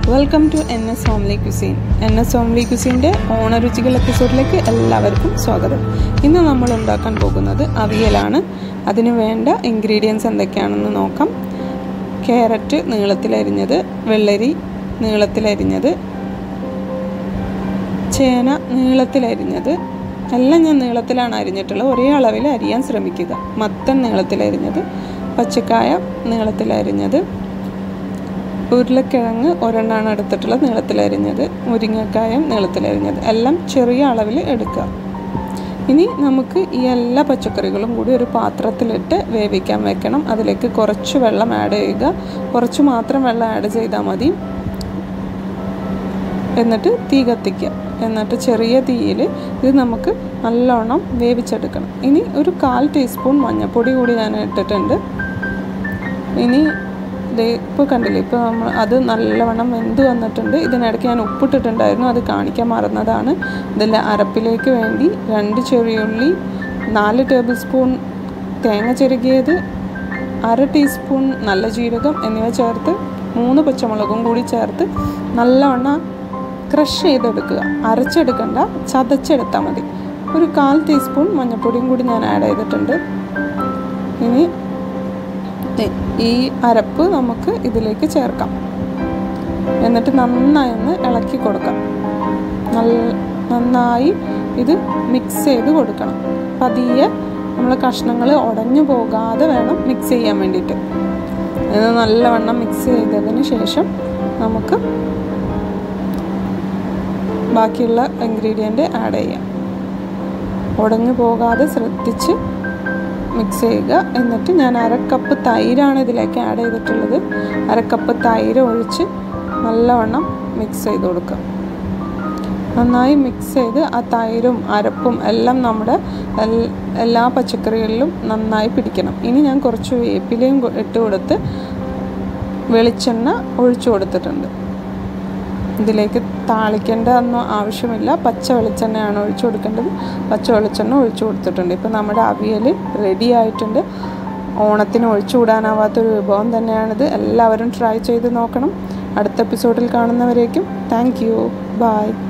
welcome to N S homely cuisine N S homely ക്യുസീൻ്റെ ഓണരുചികൾ എപ്പിസോഡിലേക്ക് എല്ലാവർക്കും സ്വാഗതം ഇന്ന് നമ്മൾ ഉണ്ടാക്കാൻ പോകുന്നത് അവിയലാണ് അതിന് വേണ്ട ഇൻഗ്രീഡിയൻസ് എന്തൊക്കെയാണെന്ന് നോക്കാം ക്യാരറ്റ് നീളത്തിലരിഞ്ഞത് വെള്ളരി നീളത്തിലരിഞ്ഞത് ചേന നീളത്തിലരിഞ്ഞത് എല്ലാം ഞാൻ നീളത്തിലാണ് അരിഞ്ഞിട്ടുള്ളത് ഒരേ അളവിൽ അരിയാൻ ശ്രമിക്കുക മത്തൻ നീളത്തിലരിഞ്ഞത് പച്ചക്കായ നീളത്തിലരിഞ്ഞത് ഉരുളക്കിഴങ്ങ് ഒരെണ്ണമാണ് എടുത്തിട്ടുള്ളത് നീളത്തിലരിഞ്ഞത് മുരിങ്ങക്കായം നീളത്തിലരിഞ്ഞത് എല്ലാം ചെറിയ അളവിൽ എടുക്കുക ഇനി നമുക്ക് ഈ എല്ലാ പച്ചക്കറികളും കൂടി ഒരു പാത്രത്തിലിട്ട് വേവിക്കാൻ വെക്കണം അതിലേക്ക് കുറച്ച് വെള്ളം ആഡ് ചെയ്യുക കുറച്ച് മാത്രം വെള്ളം ആഡ് ചെയ്താൽ മതി എന്നിട്ട് തീ കത്തിക്കുക എന്നിട്ട് ചെറിയ തീയിൽ ഇത് നമുക്ക് നല്ലോണം വേവിച്ചെടുക്കണം ഇനി ഒരു കാൽ ടീസ്പൂൺ മഞ്ഞൾപ്പൊടി കൂടി ഞാൻ ഇട്ടിട്ടുണ്ട് ഇനി ഇത് ഇപ്പോൾ കണ്ടില്ലേ ഇപ്പോൾ നമ്മൾ അത് നല്ലവണ്ണം വെന്ത് വന്നിട്ടുണ്ട് ഇതിനിടയ്ക്ക് ഞാൻ ഉപ്പിട്ടിട്ടുണ്ടായിരുന്നു അത് കാണിക്കാൻ മറന്നതാണ് ഇതിൽ അരപ്പിലേക്ക് വേണ്ടി രണ്ട് ചെറിയുള്ളി നാല് ടേബിൾ സ്പൂൺ തേങ്ങ ചെരുകിയത് അര ടീസ്പൂൺ നല്ല ജീരകം എന്നിവ ചേർത്ത് മൂന്ന് പച്ചമുളകും കൂടി ചേർത്ത് നല്ലവണ്ണം ക്രഷ് ചെയ്തെടുക്കുക അരച്ചെടുക്കണ്ട ചതച്ചെടുത്താൽ മതി ഒരു കാൽ ടീസ്പൂൺ മഞ്ഞൾപ്പൊടിയും കൂടി ഞാൻ ആഡ് ചെയ്തിട്ടുണ്ട് ഇനി ഈ അരപ്പ് നമുക്ക് ഇതിലേക്ക് ചേർക്കാം എന്നിട്ട് നന്നായി ഒന്ന് ഇളക്കി കൊടുക്കാം നല്ല നന്നായി ഇത് മിക്സ് ചെയ്ത് കൊടുക്കണം പതിയെ നമ്മൾ കഷ്ണങ്ങൾ ഉടഞ്ഞു പോകാതെ വേണം മിക്സ് ചെയ്യാൻ വേണ്ടിയിട്ട് ഇത് നല്ലവണ്ണം മിക്സ് ചെയ്തതിന് ശേഷം നമുക്ക് ബാക്കിയുള്ള ഇൻഗ്രീഡിയൻറ്റ് ആഡ് ചെയ്യാം ഉടഞ്ഞു പോകാതെ ശ്രദ്ധിച്ച് മിക്സ് ചെയ്യുക എന്നിട്ട് ഞാൻ അരക്കപ്പ് തൈരാണ് ഇതിലേക്ക് ആഡ് ചെയ്തിട്ടുള്ളത് അരക്കപ്പ് തൈര് ഒഴിച്ച് നല്ലവണ്ണം മിക്സ് ചെയ്ത് കൊടുക്കുക നന്നായി മിക്സ് ചെയ്ത് ആ തൈരും അരപ്പും എല്ലാം നമ്മുടെ എല്ലാ പച്ചക്കറികളിലും നന്നായി പിടിക്കണം ഇനി ഞാൻ കുറച്ച് വേപ്പിലയും ഇട്ട് കൊടുത്ത് വെളിച്ചെണ്ണ ഒഴിച്ചു കൊടുത്തിട്ടുണ്ട് ഇതിലേക്ക് താളിക്കേണ്ട ഒന്നും ആവശ്യമില്ല പച്ച വെളിച്ചെണ്ണയാണ് ഒഴിച്ചു കൊടുക്കേണ്ടത് പച്ച വെളിച്ചെണ്ണ ഒഴിച്ചു കൊടുത്തിട്ടുണ്ട് ഇപ്പം നമ്മുടെ അവിയൽ റെഡി ആയിട്ടുണ്ട് ഓണത്തിന് ഒഴിച്ചുകൂടാനാവാത്തൊരു വിഭവം തന്നെയാണിത് എല്ലാവരും ട്രൈ ചെയ്ത് നോക്കണം അടുത്ത എപ്പിസോഡിൽ കാണുന്നവരേക്കും താങ്ക് യു ബായ്